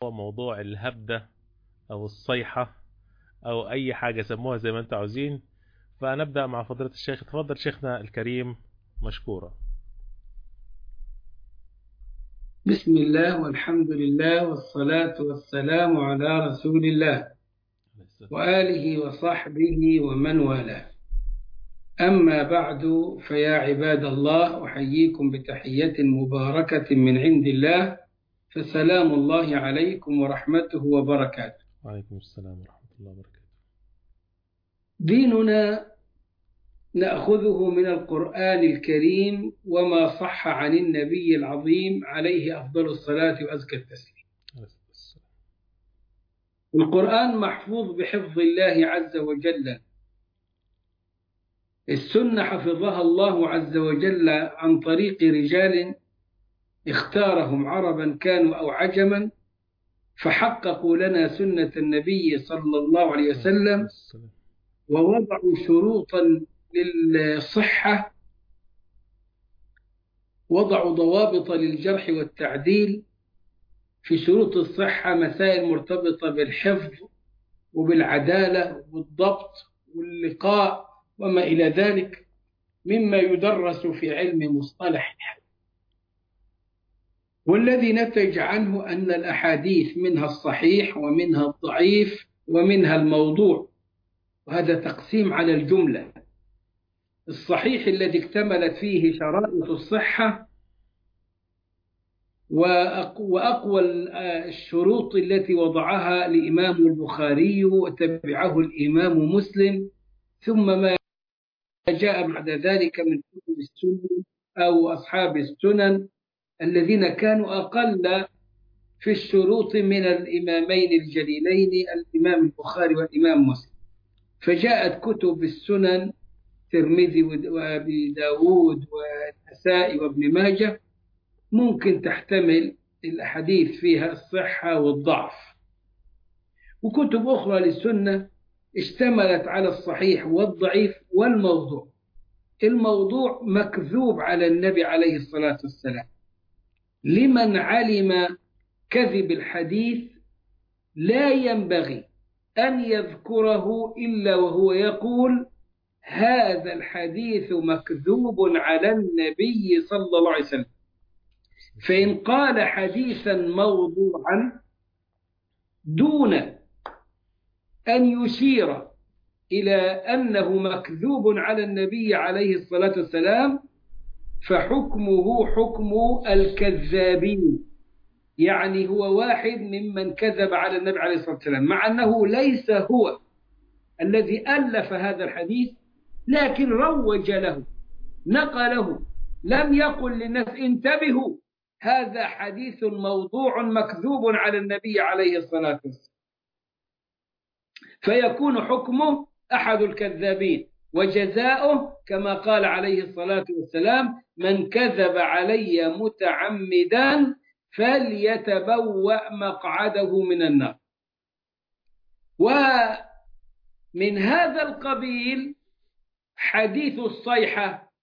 هو موضوع الهبدة أو الصيحة أو أي حاجة سموها زي ما أنتم عاوزين فنبدأ مع فضيلة الشيخ تفضل شيخنا الكريم مشكورا بسم الله والحمد لله والصلاة والسلام على رسول الله وآله وصحبه ومن والاه أما بعد فيا عباد الله أحييكم بتحية مباركة من عند الله فسلام الله عليكم ورحمته وبركاته وعليكم السلام ورحمة الله وبركاته ديننا نأخذه من القرآن الكريم وما صح عن النبي العظيم عليه أفضل الصلاة وأزكى التسليم القرآن محفوظ بحفظ الله عز وجل السنة حفظها الله عز وجل عن طريق رجال اختارهم عربا كانوا أو عجما فحققوا لنا سنة النبي صلى الله عليه وسلم ووضعوا شروطا للصحة وضعوا ضوابط للجرح والتعديل في شروط الصحة مسائل مرتبطة بالحفظ وبالعدالة والضبط واللقاء وما إلى ذلك مما يدرس في علم مصطلح الحديث والذي نتج عنه أن الأحاديث منها الصحيح ومنها الضعيف ومنها الموضوع وهذا تقسيم على الجملة الصحيح الذي اكتملت فيه شرائط الصحة وأقوى الشروط التي وضعها الإمام البخاري وتبعه الإمام مسلم ثم ما جاء بعد ذلك من كتب السنن أو أصحاب السنن الذين كانوا أقل في الشروط من الإمامين الجليلين الإمام البخاري والإمام مسلم فجاءت كتب السنن الترمذي وابي داود والنسائي وابن ماجه ممكن تحتمل الاحاديث فيها الصحه والضعف وكتب اخرى للسنه اشتملت على الصحيح والضعيف والموضوع الموضوع مكذوب على النبي عليه الصلاه والسلام لمن علم كذب الحديث لا ينبغي ان يذكره الا وهو يقول هذا الحديث مكذوب على النبي صلى الله عليه وسلم فإن قال حديثا موضوعا دون أن يشير إلى أنه مكذوب على النبي عليه الصلاة والسلام فحكمه حكم الكذابين يعني هو واحد ممن كذب على النبي عليه الصلاة والسلام مع أنه ليس هو الذي ألف هذا الحديث لكن روج له نقله لم يقل للناس انتبهوا هذا حديث موضوع مكذوب على النبي عليه الصلاة والسلام فيكون حكمه أحد الكذابين وجزاؤه كما قال عليه الصلاة والسلام من كذب علي متعمدا فليتبوأ مقعده من النار ومن هذا القبيل حديث الصيحة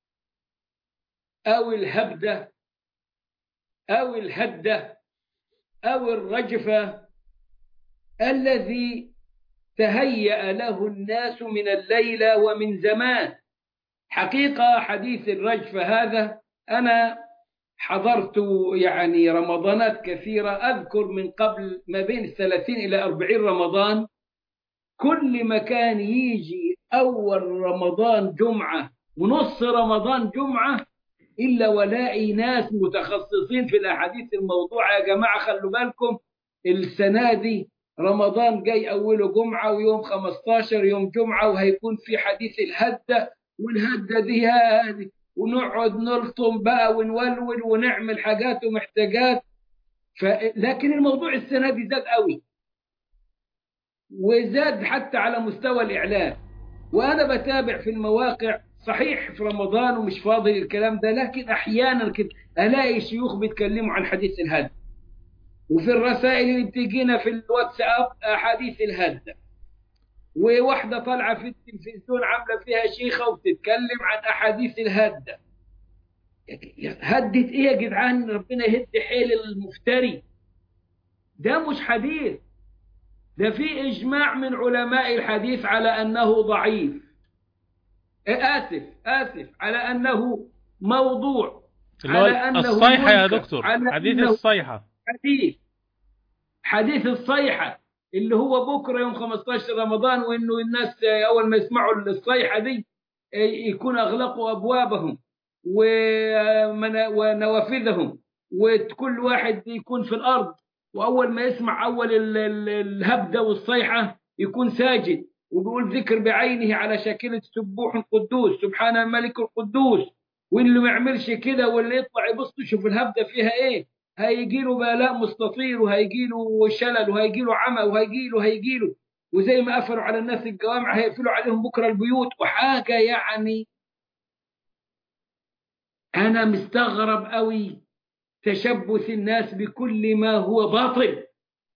أو الهبدة أو الهدة أو الرجفة الذي تهيأ له الناس من الليلة ومن زمان حقيقة حديث الرجفة هذا أنا حضرت يعني رمضانات كثيرة أذكر من قبل ما بين الثلاثين إلى أربعين رمضان كل مكان يجي أول رمضان جمعة ونص رمضان جمعة إلا ولاقي ناس متخصصين في الأحاديث الموضوعة يا جماعة خلوا بالكم السنة دي رمضان جاي أوله جمعة ويوم 15 يوم جمعة وهيكون في حديث الهدة والهدة دي هذه ونقعد نلطم بقى ونولول ونعمل حاجات ومحتاجات ف... لكن الموضوع السنة دي زاد قوي وزاد حتى على مستوى الإعلام وأنا بتابع في المواقع صحيح في رمضان ومش فاضي الكلام ده لكن أحيانا كده ألاقي شيوخ بيتكلموا عن حديث الهد وفي الرسائل اللي بتجينا في الواتساب أحاديث الهد وواحدة طالعة في التلفزيون عاملة فيها شيخة وبتتكلم عن أحاديث الهدة هدت إيه يا جدعان ربنا يهد حيل المفتري ده مش حديث ده في إجماع من علماء الحديث على أنه ضعيف آسف آسف على أنه موضوع اللي هو على أنه الصيحة يا منكر، دكتور على حديث أنه الصيحة حديث حديث الصيحة اللي هو بكرة يوم 15 رمضان وإنه الناس أول ما يسمعوا الصيحة دي يكون أغلقوا أبوابهم ومن- ونوافذهم وكل واحد يكون في الأرض وأول ما يسمع أول ال- ال- الهبدة والصيحة يكون ساجد وبيقول ذكر بعينه على شاكلة سبوح قدوس سبحان الملك القدوس واللي ما يعملش كده واللي يطلع يبص يشوف الهبدة فيها ايه هيجي له بلاء مستطير وهيجي له شلل وهيجي له عمى وهيجي له هيجي له وزي ما قفلوا على الناس الجوامع هيقفلوا عليهم بكره البيوت وحاجه يعني انا مستغرب قوي تشبث الناس بكل ما هو باطل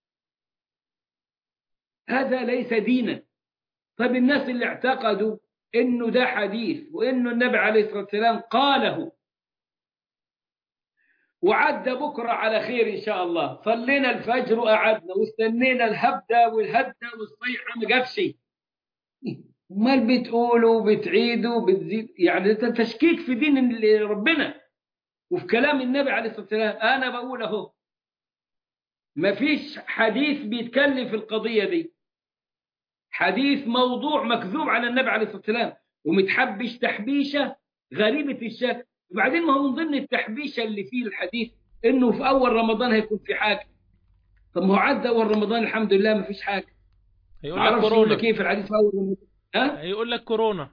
هذا ليس دينا طيب الناس اللي اعتقدوا انه ده حديث وانه النبي عليه الصلاه والسلام قاله وعدى بكره على خير ان شاء الله صلينا الفجر وقعدنا واستنينا الهبده والهده والصيحه ما جابش امال بتقولوا وبتعيدوا وبتزيد يعني ده تشكيك في دين ال- ربنا وفي كلام النبي عليه الصلاه والسلام انا بقول اهو ما فيش حديث بيتكلم في القضيه دي حديث موضوع مكذوب على النبي عليه الصلاه والسلام ومتحبش تحبيشه غريبه الشكل وبعدين ما هو من ضمن التحبيشه اللي فيه الحديث انه في اول رمضان هيكون في حاجه طب ما هو عدى اول رمضان الحمد لله ما فيش حاجه هيقول ما لك اعرفش يقول كورونا لك ايه في الحديث في اول رمضان ها هيقول لك كورونا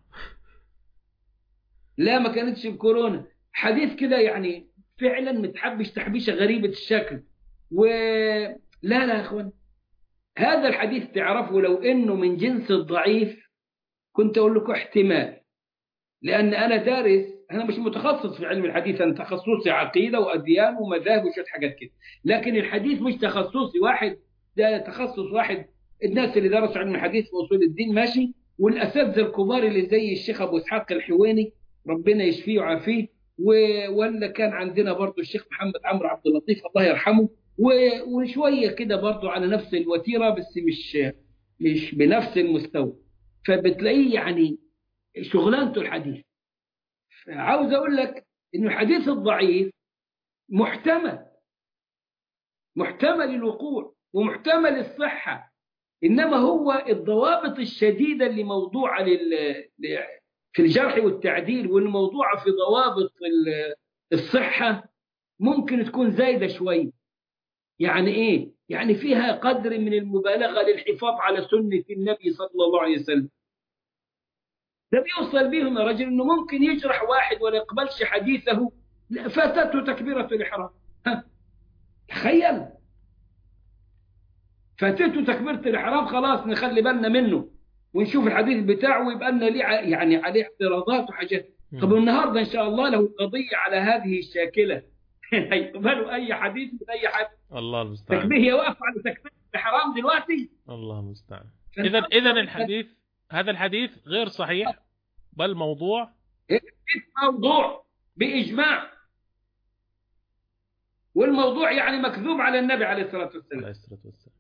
لا ما كانتش الكورونا حديث كده يعني فعلا متحبش تحبيشه غريبه الشكل و لا لا يا اخوان هذا الحديث تعرفه لو انه من جنس الضعيف كنت اقول لكم احتمال لان انا دارس انا مش متخصص في علم الحديث انا تخصصي عقيده واديان ومذاهب وشويه حاجات كده لكن الحديث مش تخصصي واحد ده تخصص واحد الناس اللي درسوا علم الحديث واصول الدين ماشي والاساتذه الكبار اللي زي الشيخ ابو اسحاق الحويني ربنا يشفيه ويعافيه و- ولا كان عندنا برضو الشيخ محمد عمرو عبد اللطيف الله يرحمه و- وشويه كده برضو على نفس الوتيره بس مش مش بنفس المستوى فبتلاقيه يعني شغلانته الحديث عاوز اقول لك انه الحديث الضعيف محتمل محتمل الوقوع ومحتمل الصحه انما هو الضوابط الشديده اللي موضوعه لل... ل- في الجرح والتعديل والموضوعه في ضوابط ال- الصحه ممكن تكون زايده شويه يعني ايه يعني فيها قدر من المبالغه للحفاظ على سنه النبي صلى الله عليه وسلم ده بيوصل بيهم يا رجل انه ممكن يجرح واحد ولا يقبلش حديثه لا، فاتته تكبيره الاحرام ها، تخيل فاتته تكبيره الاحرام خلاص نخلي بالنا منه ونشوف الحديث بتاعه ويبقى لنا ليه ع- يعني عليه اعتراضات وحاجات طب النهارده ان شاء الله لو القضيه على هذه الشاكله هيقبلوا اي حديث من اي حد الله المستعان تكبير هي واقفه على تكبيره الاحرام دلوقتي الله المستعان اذا اذا الحديث هذا الحديث غير صحيح بل موضوع موضوع باجماع والموضوع يعني مكذوب على النبي عليه الصلاه والسلام عليه الصلاه والسلام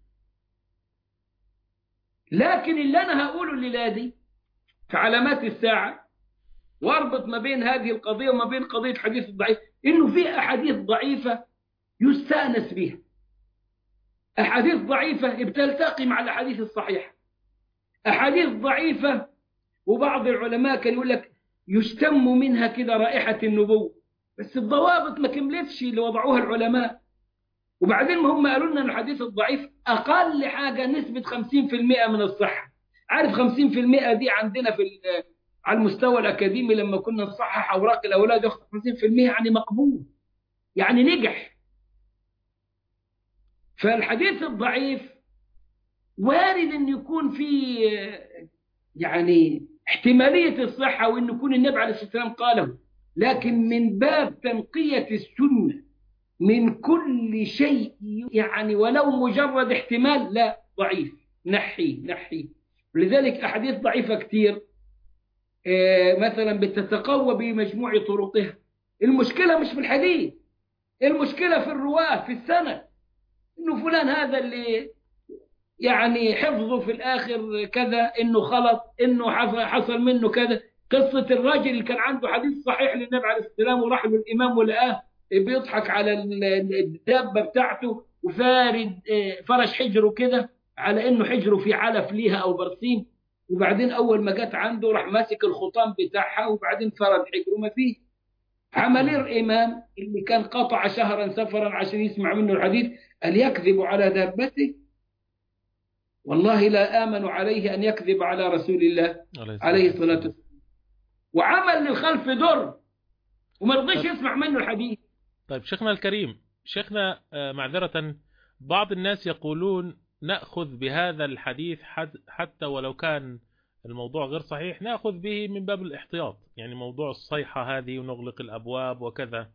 لكن اللي انا هقوله الليله دي في علامات الساعه واربط ما بين هذه القضيه وما بين قضيه الحديث الضعيف انه في احاديث ضعيفه يستانس بها احاديث ضعيفه بتلتقي مع الاحاديث الصحيحه احاديث ضعيفه وبعض العلماء كان يقول لك يشتم منها كده رائحه النبوه بس الضوابط ما كملتش اللي وضعوها العلماء وبعدين ما هم قالوا لنا ان الحديث الضعيف اقل حاجه نسبه 50% من الصحه عارف 50% دي عندنا في ال- على المستوى الاكاديمي لما كنا نصحح اوراق الاولاد ياخد 50% يعني مقبول يعني نجح فالحديث الضعيف وارد ان يكون في يعني احتماليه الصحه وان يكون النبي عليه الصلاه والسلام قاله لكن من باب تنقيه السنه من كل شيء يعني ولو مجرد احتمال لا ضعيف نحي نحي لذلك أحاديث ضعيفة كثير آه، مثلا بتتقوى بمجموع طرقها المشكلة مش في الحديث المشكلة في الرواة في السنة إنه فلان هذا اللي يعني حفظه في الآخر كذا إنه خلط إنه حصل, حصل منه كذا قصة الراجل اللي كان عنده حديث صحيح للنبي عليه السلام وراح له الإمام ولقاه بيضحك على الدابة بتاعته وفارد فرش حجره كده على إنه حجره في علف ليها أو برسيم وبعدين أول ما جت عنده راح ماسك الخطام بتاعها وبعدين فرد حجره ما فيه عمل الإمام اللي كان قطع شهرا سفرا عشان يسمع منه الحديث قال يكذب على دابته والله لا آمن عليه أن يكذب على رسول الله عليه الصلاة والسلام وعمل للخلف در وما رضيش يسمع منه الحديث طيب شيخنا الكريم شيخنا معذرة بعض الناس يقولون نأخذ بهذا الحديث حتى ولو كان الموضوع غير صحيح نأخذ به من باب الاحتياط يعني موضوع الصيحة هذه ونغلق الأبواب وكذا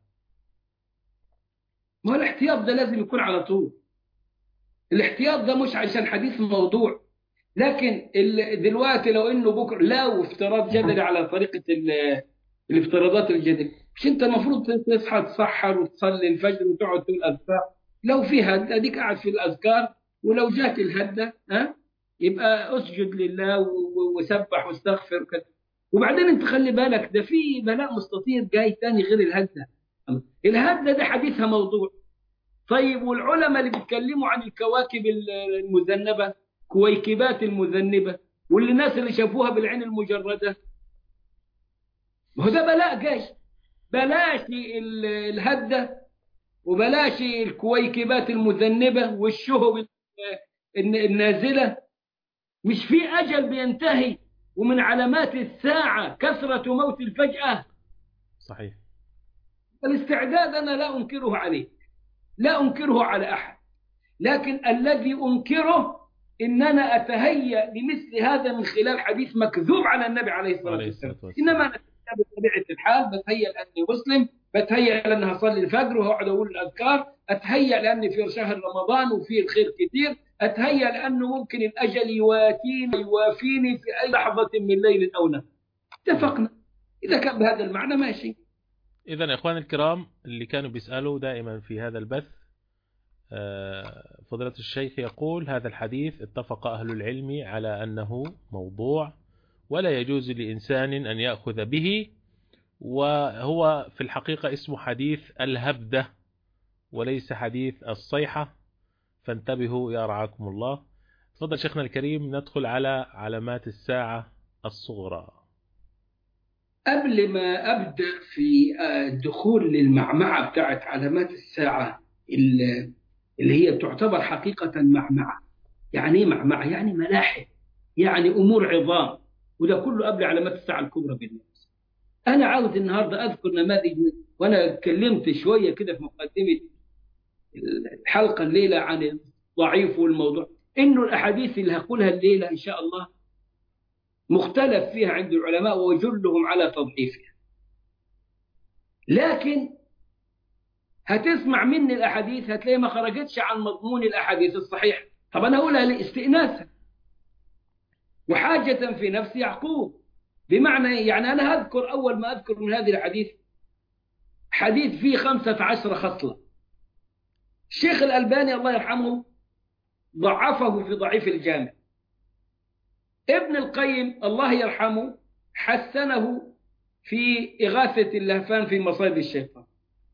ما الاحتياط ده لازم يكون على طول الاحتياط ده مش عشان حديث موضوع لكن دلوقتي لو انه بكره لو افتراض جدلي على طريقه الافتراضات الجدليه مش انت المفروض تصحى تسحر وتصلي الفجر وتقعد تقول اذكار لو في هد اديك قاعد في الاذكار ولو جات الهده ها يبقى اسجد لله وسبح واستغفر وكذا وبعدين انت خلي بالك ده في بلاء مستطير جاي تاني غير الهده الهده ده حديثها موضوع طيب والعلماء اللي بيتكلموا عن الكواكب المذنبه كويكبات المذنبه واللي الناس اللي شافوها بالعين المجرده ما هو ده بلاء جاي بلاش الهده وبلاش الكويكبات المذنبه والشهب النازله مش في اجل بينتهي ومن علامات الساعه كثره موت الفجاه صحيح الاستعداد انا لا انكره عليك لا انكره على احد لكن الذي انكره ان انا اتهيا لمثل هذا من خلال حديث مكذوب على النبي عليه الصلاه والسلام انما انا بطبيعه الحال بتهيا لاني مسلم بتهيا لان هصلي الفجر وهقعد اقول الاذكار اتهيا لاني في شهر رمضان وفيه الخير كثير اتهيا لانه ممكن الاجل يواتيني يوافيني في اي لحظه من ليل او نهار اتفقنا اذا كان بهذا المعنى ماشي اذا يا اخوان الكرام اللي كانوا بيسالوا دائما في هذا البث فضيلة الشيخ يقول هذا الحديث اتفق أهل العلم على أنه موضوع ولا يجوز لإنسان أن يأخذ به وهو في الحقيقة اسمه حديث الهبدة وليس حديث الصيحة فانتبهوا يا رعاكم الله تفضل شيخنا الكريم ندخل على علامات الساعة الصغرى قبل ما أبدأ في الدخول للمعمعة بتاعت علامات الساعة اللي هي تعتبر حقيقة معمعة يعني ايه معمعة؟ يعني ملاحق يعني أمور عظام وده كله قبل علامات الساعة الكبرى بالنفس أنا عاوز النهاردة أذكر نماذج وأنا اتكلمت شوية كده في مقدمة الحلقة الليلة عن الضعيف والموضوع إنه الأحاديث اللي هقولها الليلة إن شاء الله مختلف فيها عند العلماء وجلهم على تضعيفها لكن هتسمع مني الأحاديث هتلاقي ما خرجتش عن مضمون الأحاديث الصحيح طب أنا أقولها لاستئناسها وحاجة في نفس يعقوب بمعنى يعني أنا أذكر أول ما أذكر من هذه الحديث حديث فيه خمسة عشر خصلة الشيخ الألباني الله يرحمه ضعفه في ضعيف الجامع ابن القيم الله يرحمه حسنه في إغاثة اللهفان في مصائد الشيطان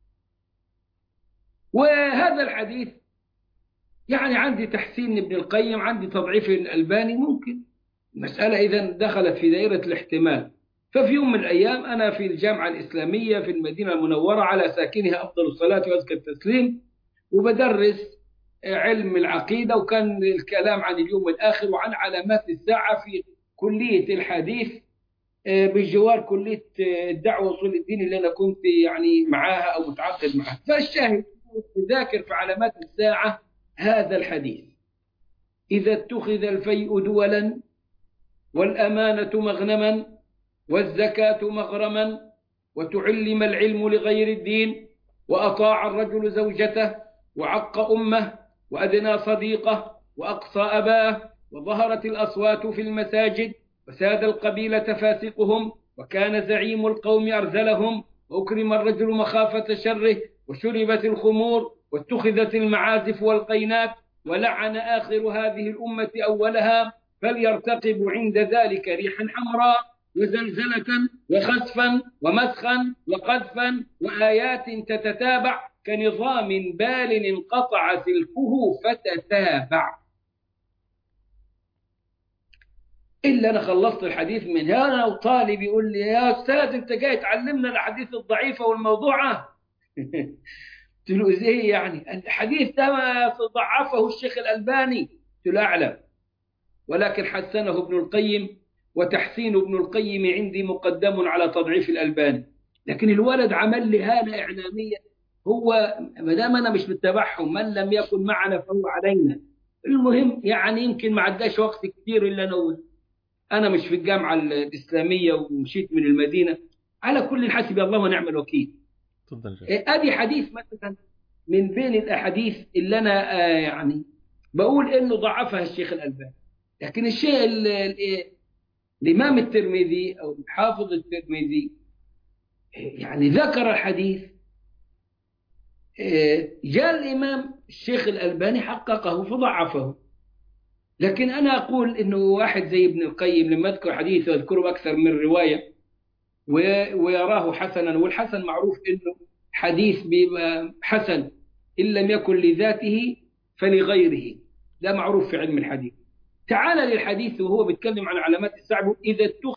وهذا الحديث يعني عندي تحسين ابن القيم عندي تضعيف الألباني ممكن المسألة إذا دخلت في دائرة الاحتمال ففي يوم من الأيام أنا في الجامعة الإسلامية في المدينة المنورة على ساكنها أفضل الصلاة وأزكى التسليم وبدرس علم العقيدة وكان الكلام عن اليوم الآخر وعن علامات الساعة في كلية الحديث بجوار كلية الدعوة وصول الدين اللي أنا كنت يعني معاها أو متعاقد معها فالشاهد ذاكر في علامات الساعة هذا الحديث إذا اتخذ الفيء دولا والأمانة مغنما والزكاة مغرما وتعلم العلم لغير الدين وأطاع الرجل زوجته وعق أمه وأدنى صديقه وأقصى أباه وظهرت الأصوات في المساجد وساد القبيلة فاسقهم وكان زعيم القوم أرذلهم وأكرم الرجل مخافة شره وشربت الخمور واتخذت المعازف والقينات ولعن آخر هذه الأمة أولها فليرتقب عند ذلك ريحا حمراء وزلزلة وخسفا ومسخا وقذفا وآيات تتتابع كنظام بال انقطع سلكه فتتابع إلا أنا خلصت الحديث من هنا وطالب يقول لي يا أستاذ أنت جاي تعلمنا الأحاديث الضعيفة والموضوعة قلت له إزاي يعني الحديث ده ضعفه الشيخ الألباني قلت له أعلم ولكن حسنه ابن القيم وتحسين ابن القيم عندي مقدم على تضعيف الألباني لكن الولد عمل لي هالة إعلامية هو ما دام أنا مش متابعهم من لم يكن معنا فهو علينا المهم يعني يمكن ما عداش وقت كتير إلا أنا أنا مش في الجامعة الإسلامية ومشيت من المدينة على كل حسب الله ونعم الوكيل تفضل أدي حديث مثلا من بين الأحاديث اللي أنا آه يعني بقول إنه ضعفها الشيخ الألباني لكن الشيء الإمام الترمذي أو الحافظ الترمذي يعني ذكر الحديث جاء الإمام الشيخ الألباني حققه فضعفه لكن أنا أقول إنه واحد زي ابن القيم لما يذكر حديث يذكره أكثر من رواية ويراه حسنا والحسن معروف إنه حديث بيبقى حسن إن لم يكن لذاته فلغيره ده معروف في علم الحديث تعال للحديث وهو بيتكلم عن علامات الساعة إذا اتخذ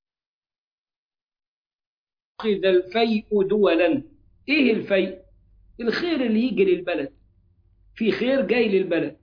الفيء دولا إيه الفيء؟ الخير اللي يجي للبلد في خير جاي للبلد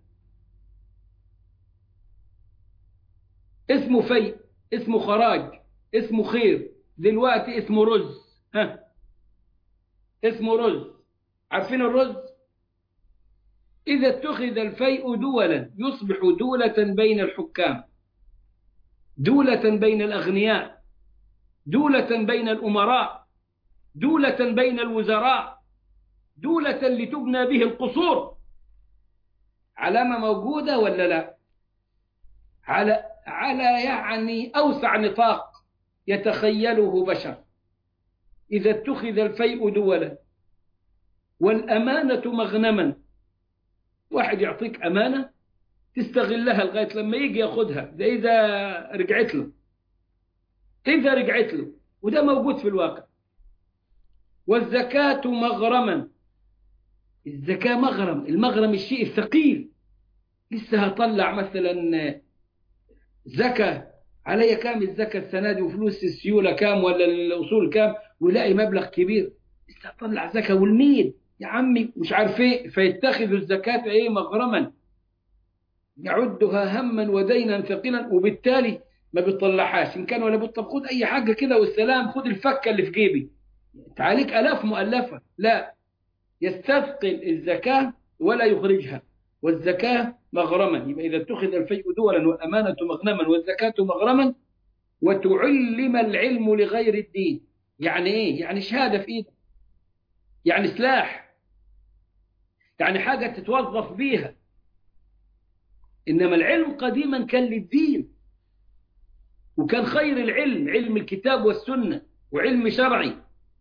اسمه فيء اسمه خراج اسمه خير دلوقتي اسمه رز ها اسمه رز عارفين الرز إذا اتخذ الفيء دولا يصبح دولة بين الحكام دولة بين الأغنياء دولة بين الأمراء دولة بين الوزراء دولة لتبنى به القصور علامة موجودة ولا لا على على يعني أوسع نطاق يتخيله بشر إذا اتخذ الفيء دولا والأمانة مغنما واحد يعطيك أمانة تستغلها لغاية لما يجي ياخدها ده إذا رجعت له إذا رجعت له وده موجود في الواقع والزكاة مغرما الزكاة مغرم المغرم الشيء الثقيل لسه هطلع مثلا زكاة علي كام الزكاة السنة دي وفلوس السيولة كام ولا الأصول كام ويلاقي مبلغ كبير لسه هطلع زكاة والمين يا عمي مش عارف ايه فيتخذ الزكاة ايه مغرما يعدها هما ودينا ثقيلا وبالتالي ما بيطلعهاش ان كان ولا بد طب خد اي حاجه كده والسلام خد الفكه اللي في جيبي انت عليك الاف مؤلفه لا يستثقل الزكاه ولا يخرجها والزكاه مغرما يبقى اذا اتخذ الفيء دولا والامانه مغنما والزكاه مغرما وتعلم العلم لغير الدين يعني ايه يعني شهاده في ايدك يعني سلاح يعني حاجه تتوظف بيها إنما العلم قديما كان للدين وكان خير العلم علم الكتاب والسنة وعلم شرعي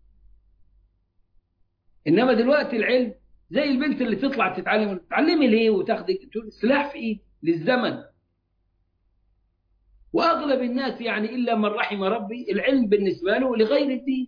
إنما دلوقتي العلم زي البنت اللي تطلع تتعلم تتعلمي ليه وتاخدي سلاح في إيد للزمن وأغلب الناس يعني إلا من رحم ربي العلم بالنسبة له لغير الدين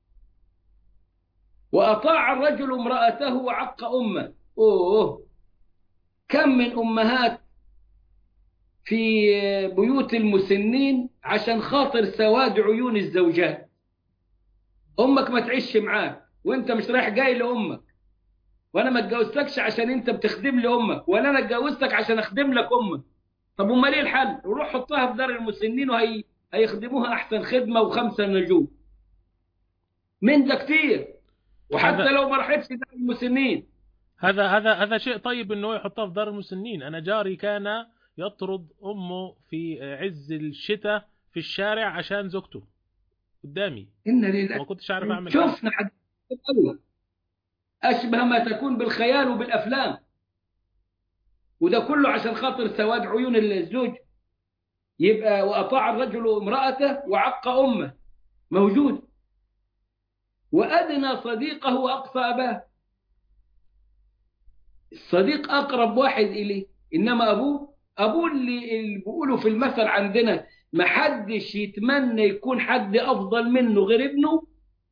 وأطاع الرجل امرأته وعق أمه أوه كم من أمهات في بيوت المسنين عشان خاطر سواد عيون الزوجات امك ما تعيش معاك وانت مش رايح جاي لامك وانا ما اتجوزتكش عشان انت بتخدم لي امك ولا انا اتجوزتك عشان اخدم لك امك طب امال ايه الحل روح حطها في دار المسنين وهي هيخدموها احسن خدمه وخمسه نجوم من ده كتير وحتى هذا- لو ما راحتش دار المسنين هذا هذا هذا شيء طيب انه يحطها في دار المسنين انا جاري كان يطرد امه في عز الشتاء في الشارع عشان زوجته قدامي إن لله ما كنتش عارف اعمل حاجة. شفنا حد الأول أشبه ما تكون بالخيال وبالأفلام وده كله عشان خاطر سواد عيون الزوج يبقى وأطاع الرجل امرأته وعق أمه موجود وأدنى صديقه وأقصى أباه الصديق أقرب واحد إليه إنما أبوه أبوه اللي, اللي بيقولوا في المثل عندنا ما حدش يتمنى يكون حد أفضل منه غير ابنه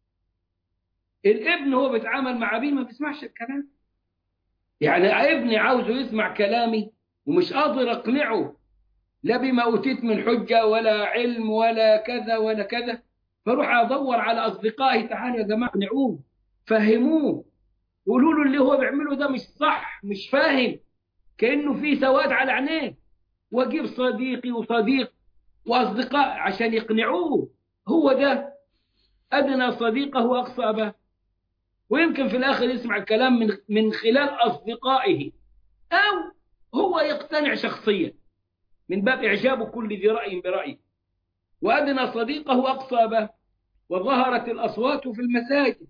الابن هو بيتعامل مع أبيه ما بيسمعش الكلام يعني ابني عاوزه يسمع كلامي ومش قادر أقنعه لا بما أوتيت من حجة ولا علم ولا كذا ولا كذا فروح أدور على أصدقائي تعالوا يا جماعة اقنعوه فهموه قولوا له اللي هو بيعمله ده مش صح مش فاهم كأنه في سواد على عينيه واجيب صديقي وصديق وأصدقاء عشان يقنعوه هو ده أدنى صديقه وأقصى أباه ويمكن في الآخر يسمع الكلام من من خلال أصدقائه أو هو يقتنع شخصيا من باب إعجاب كل ذي رأي برأيه وأدنى صديقه أقصى أباه وظهرت الأصوات في المساجد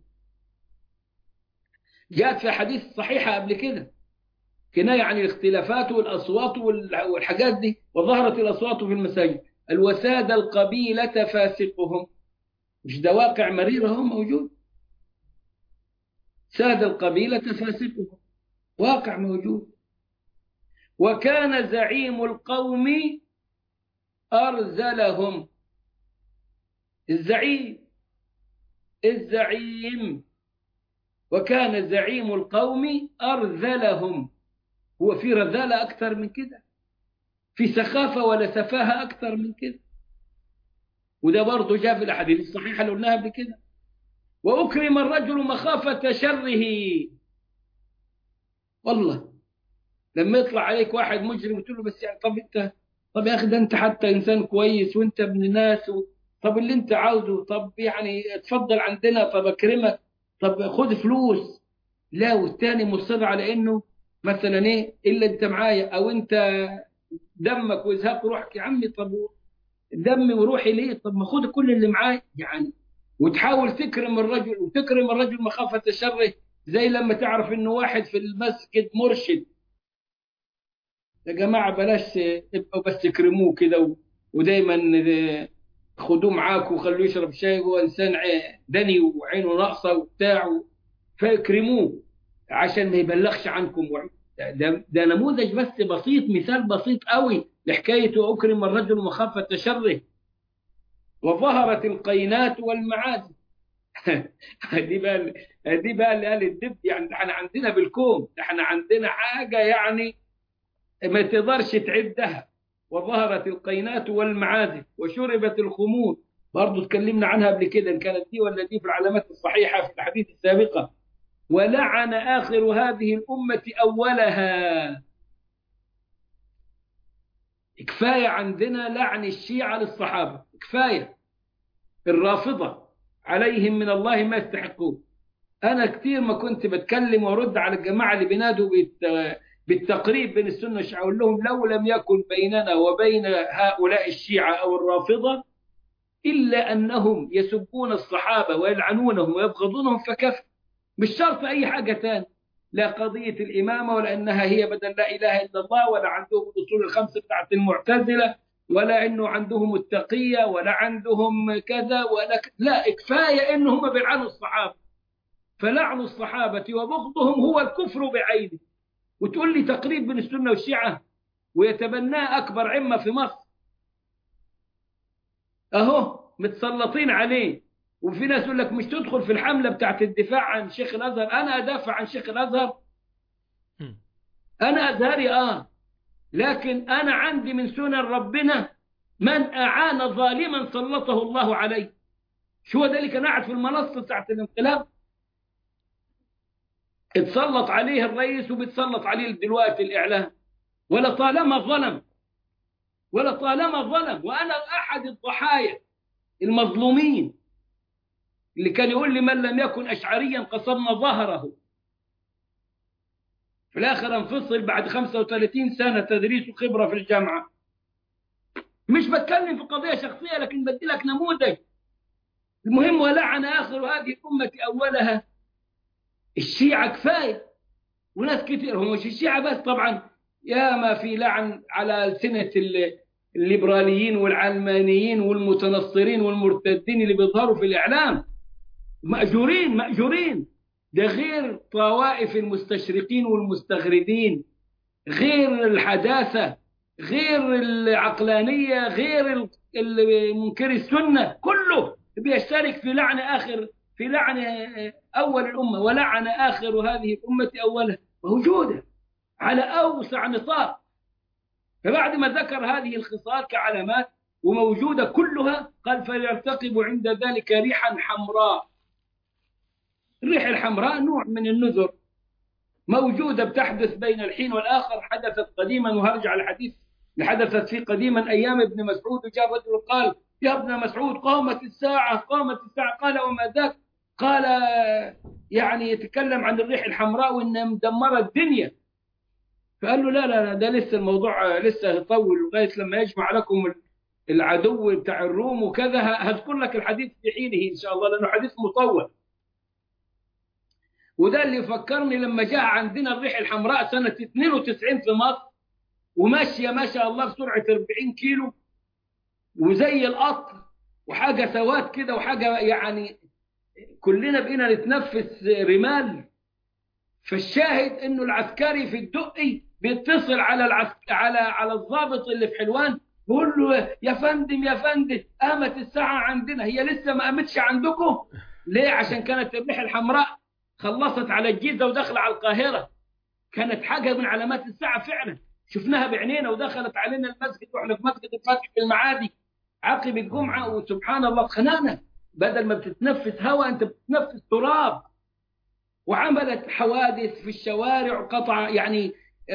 جاءت في حديث صحيحة قبل كده كناية عن الاختلافات والأصوات والحاجات دي وظهرت الأصوات في المساجد الوساد القبيلة فاسقهم مش ده واقع مرير هو موجود ساد القبيلة فاسقهم واقع موجود وكان زعيم القوم أرزلهم الزعيم الزعيم وكان زعيم القوم أرذلهم هو في رذالة أكثر من كده في سخافة ولا سفاهة أكثر من كده وده برضه جاء في الأحاديث الصحيحة اللي قلناها قبل كده وأكرم الرجل مخافة شره والله لما يطلع عليك واحد مجرم وتقول له بس يعني طب انت طب يا اخي ده انت حتى انسان كويس وانت ابن ناس و... طب اللي انت عاوزه طب يعني اتفضل عندنا طب اكرمك طب خد فلوس لا والتاني مصر على انه مثلا ايه الا انت معايا او انت دمك وازهاق روحك يا عمي طب دمي وروحي ليه طب ما خد كل اللي معايا يعني وتحاول تكرم الرجل وتكرم الرجل مخافة شره زي لما تعرف انه واحد في المسجد مرشد يا جماعة بلاش ابقوا بس تكرموه كده ودايما خدوه معاك وخلوه يشرب شاي هو انسان دني وعينه ناقصه وبتاع فاكرموه عشان ما يبلغش عنكم ده, ده نموذج بس بسيط مثال بسيط قوي لحكايه اكرم الرجل مخافه شره وظهرت القينات والمعازف دي بقى دي بقى اللي قال الدب يعني احنا عندنا بالكوم احنا عندنا حاجه يعني ما تقدرش تعدها وظهرت القينات والمعازف وشربت الخمور برضه اتكلمنا عنها قبل كده ان كانت دي ولا دي في العلامات الصحيحه في الحديث السابقه ولعن اخر هذه الامه اولها كفايه عندنا لعن الشيعه للصحابه كفايه الرافضه عليهم من الله ما يستحقون انا كثير ما كنت بتكلم وارد على الجماعه اللي بينادوا بالتقريب بين السنة والشيعة أقول لهم لو لم يكن بيننا وبين هؤلاء الشيعة أو الرافضة إلا أنهم يسبون الصحابة ويلعنونهم ويبغضونهم فكفى مش شرط أي حاجة تاني لا قضية الإمامة ولا أنها هي بدل لا إله إلا الله ولا عندهم الأصول الخمسة بتاعت المعتزلة ولا أنه عندهم التقية ولا عندهم كذا ولا ك... لا كفاية أنهم بيلعنوا الصحابة فلعن الصحابة وبغضهم هو الكفر بعينه وتقول لي تقريب بين السنة والشيعة ويتبناه أكبر عمة في مصر أهو متسلطين عليه وفي ناس يقول لك مش تدخل في الحملة بتاعت الدفاع عن شيخ الأزهر أنا أدافع عن شيخ الأزهر أنا أزهري آه لكن أنا عندي من سنن ربنا من أعان ظالما سلطه الله عليه شو ده اللي كان قاعد في المنصة بتاعت الانقلاب اتسلط عليه الرئيس وبيتسلط عليه دلوقتي الإعلام ولا طالما ظلم ولا طالما ظلم وأنا أحد الضحايا المظلومين اللي كان يقول لي من لم يكن أشعريا قصرنا ظهره في الآخر انفصل بعد 35 سنة تدريس وخبرة في الجامعة مش بتكلم في قضية شخصية لكن بدي لك نموذج المهم ولعن آخر هذه الأمة أولها الشيعة كفاية وناس كتير هم مش الشيعة بس طبعا يا ما في لعن على ألسنة الليبراليين والعلمانيين والمتنصرين والمرتدين اللي بيظهروا في الإعلام مأجورين مأجورين ده غير طوائف المستشرقين والمستغربين غير الحداثة غير العقلانية غير منكر السنة كله بيشترك في لعن آخر في لعن أول الأمة ولعن آخر هذه الأمة أولها موجودة على أوسع نطاق فبعد ما ذكر هذه الخصال كعلامات وموجودة كلها قال فليرتقب عند ذلك ريحا حمراء الريح الحمراء نوع من النذر موجودة بتحدث بين الحين والآخر حدثت قديما وهرجع الحديث حدثت في قديما أيام ابن مسعود وجاء رجل قال يا ابن مسعود قامت الساعة قامت الساعة قال وما ذاك قال يعني يتكلم عن الريح الحمراء وانها مدمره الدنيا فقال له لا لا لا ده لسه الموضوع لسه يطول لغايه لما يجمع لكم العدو بتاع الروم وكذا هذكر لك الحديث في حينه ان شاء الله لانه حديث مطول وده اللي فكرني لما جاء عندنا الريح الحمراء سنه 92 في مصر وماشيه ما شاء الله بسرعه 40 كيلو وزي القطر وحاجه سواد كده وحاجه يعني كلنا بقينا نتنفس رمال فالشاهد انه العسكري في الدقي بيتصل على العسك... على على الضابط اللي في حلوان بيقول له يا فندم يا فندم قامت الساعه عندنا هي لسه ما قامتش عندكم ليه عشان كانت الريح الحمراء خلصت على الجيزه وداخله على القاهره كانت حاجه من علامات الساعه فعلا شفناها بعينينا ودخلت علينا المسجد واحنا في مسجد الفتح في المعادي عقب الجمعه وسبحان الله اتخنقنا بدل ما بتتنفس هواء انت بتتنفس تراب وعملت حوادث في الشوارع وقطع يعني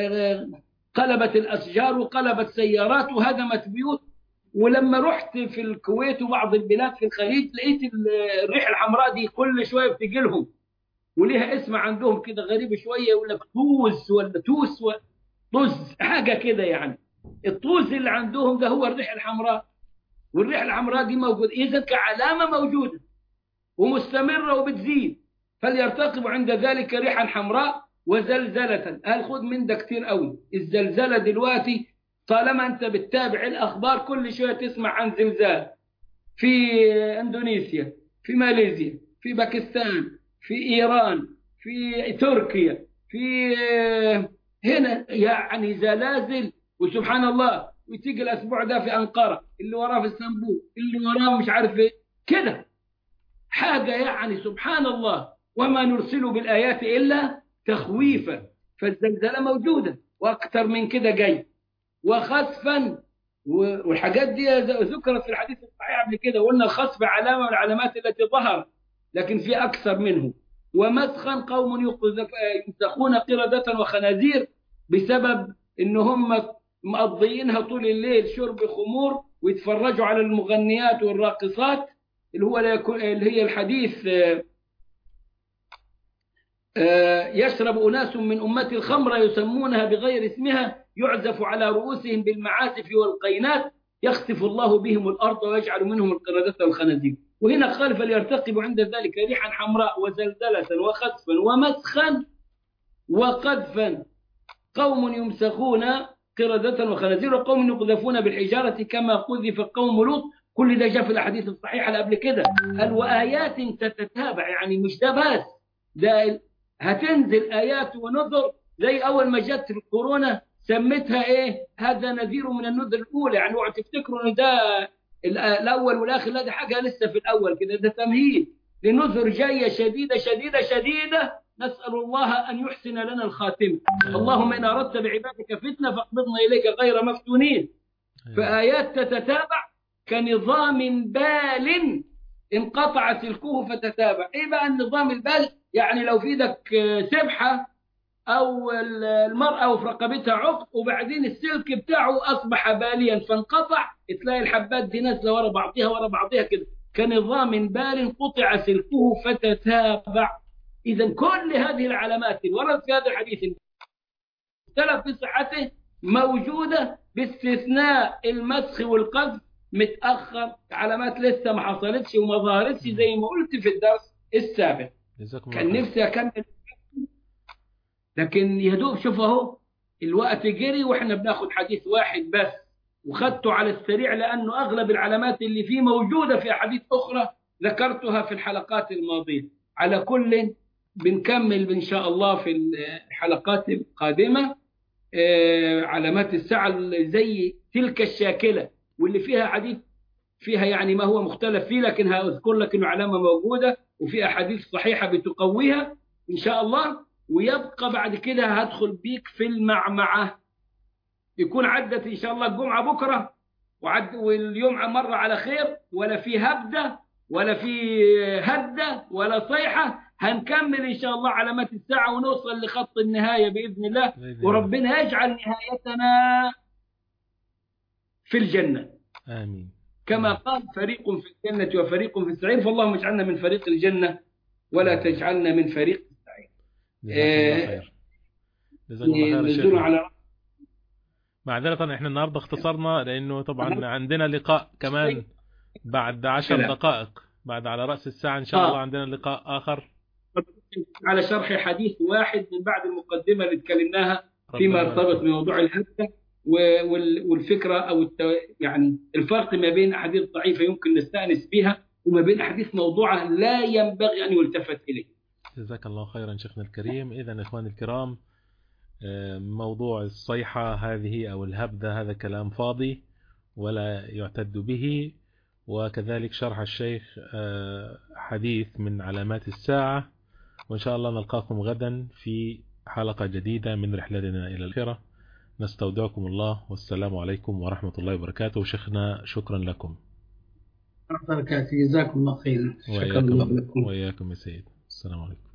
قلبت الاشجار وقلبت سيارات وهدمت بيوت ولما رحت في الكويت وبعض البلاد في الخليج لقيت الريح الحمراء دي كل شويه بتجي لهم وليها اسم عندهم كده غريب شويه يقول لك توز ولا توس و... طز حاجه كده يعني الطوز اللي عندهم ده هو الريح الحمراء والريح الحمراء دي موجودة إذا كعلامة موجودة ومستمرة وبتزيد فليرتقب عند ذلك ريحا حمراء وزلزلة قال خد من ده كتير قوي الزلزلة دلوقتي طالما أنت بتتابع الأخبار كل شوية تسمع عن زلزال في إندونيسيا في ماليزيا في باكستان في إيران في تركيا في هنا يعني زلازل وسبحان الله وتيجي الاسبوع ده في انقره اللي وراه في اسطنبول اللي وراه مش عارف ايه كده حاجه يعني سبحان الله وما نرسل بالايات الا تخويفا فالزلزله موجوده واكثر من كده جاي وخسفا والحاجات دي ذكرت في الحديث الصحيح قبل كده وقلنا الخسف علامه من العلامات التي ظهر لكن في اكثر منه ومسخا قوم يمسخون قردة وخنازير بسبب ان هم مقضيينها طول الليل شرب خمور ويتفرجوا على المغنيات والراقصات اللي هو اللي هي الحديث يشرب أناس من أمتي الخمر يسمونها بغير اسمها يعزف على رؤوسهم بالمعازف والقينات يخسف الله بهم الأرض ويجعل منهم القردة والخنازير وهنا قال فليرتقب عند ذلك ريحا حمراء وزلزلة وخسفا ومسخا وقذفا قوم يمسخون قردة وخنازير وقوم يقذفون بالحجارة كما قذف قوم لوط كل ده جاء في الأحاديث الصحيحة اللي قبل كده قال وآيات تتتابع يعني مش ده بس ده هتنزل آيات ونذر زي أول ما جت الكورونا سميتها إيه هذا نذير من النذر الأولى يعني اوعوا تفتكروا إن ده الأول والآخر لا ده حاجة لسه في الأول كده ده تمهيد لنذر جاية شديدة شديدة شديدة نسأل الله أن يحسن لنا الخاتمة اللهم إن أردت بعبادك فتنة فاقبضنا إليك غير مفتونين فآيات تتتابع كنظام بال انقطع سلكه فتتابع إيه بقى النظام البال يعني لو في ايدك سبحة أو المرأة وفي رقبتها عقد وبعدين السلك بتاعه أصبح باليا فانقطع تلاقي الحبات دي نازلة ورا بعضها ورا بعضها كده كنظام بال قطع سلكه فتتابع إذا كل هذه العلامات وردت في هذا الحديث اختلف في صحته موجودة باستثناء المسخ والقذف متأخر علامات لسه ما حصلتش وما ظهرتش زي ما قلت في الدرس السابق كان نفسي أكمل لكن يا دوب شوف اهو الوقت جري واحنا بناخد حديث واحد بس وخدته على السريع لأنه أغلب العلامات اللي فيه موجودة في أحاديث أخرى ذكرتها في الحلقات الماضية على كل بنكمل إن شاء الله في الحلقات القادمة آه، علامات الساعة اللي زي تلك الشاكلة واللي فيها حديث فيها يعني ما هو مختلف فيه لكن هذكر لك انه علامة موجودة وفي أحاديث صحيحة بتقويها إن شاء الله ويبقى بعد كده هدخل بيك في المعمعة يكون عدت إن شاء الله الجمعة بكرة وعد واليوم مر على خير ولا في هبدة ولا في هدة ولا صيحة هنكمل إن شاء الله علامات الساعة ونوصل لخط النهاية بإذن الله وربنا يجعل نهايتنا في الجنة آمين كما قال فريق في الجنة وفريق في السعير فاللهم اجعلنا من فريق الجنة ولا تجعلنا من فريق السعير جزاك الله خير جزاك الله خير يا نزلوا شيخ على معذرة احنا النهاردة اختصرنا لأنه طبعا عندنا لقاء كمان بعد عشر سلام. دقائق بعد على رأس الساعة إن شاء آه. الله عندنا لقاء آخر على شرح حديث واحد من بعد المقدمة اللي اتكلمناها فيما ربنا ارتبط بموضوع الهدة و- وال- والفكرة أو الت... يعني الفرق ما بين أحاديث ضعيفة يمكن نستأنس بها وما بين أحاديث موضوعة لا ينبغي أن يلتفت إليه جزاك الله خيرا شيخنا الكريم إذا إخواني الكرام آه، موضوع الصيحة هذه أو الهبدة هذا كلام فاضي ولا يعتد به وكذلك شرح الشيخ آه، حديث من علامات الساعة وإن شاء الله نلقاكم غدا في حلقة جديدة من رحلتنا إلى الآخرة نستودعكم الله والسلام عليكم ورحمة الله وبركاته شيخنا شكرا لكم بركاته جزاكم الله خيرا شكرا الله وإياكم, لكم وإياكم يا سيد السلام عليكم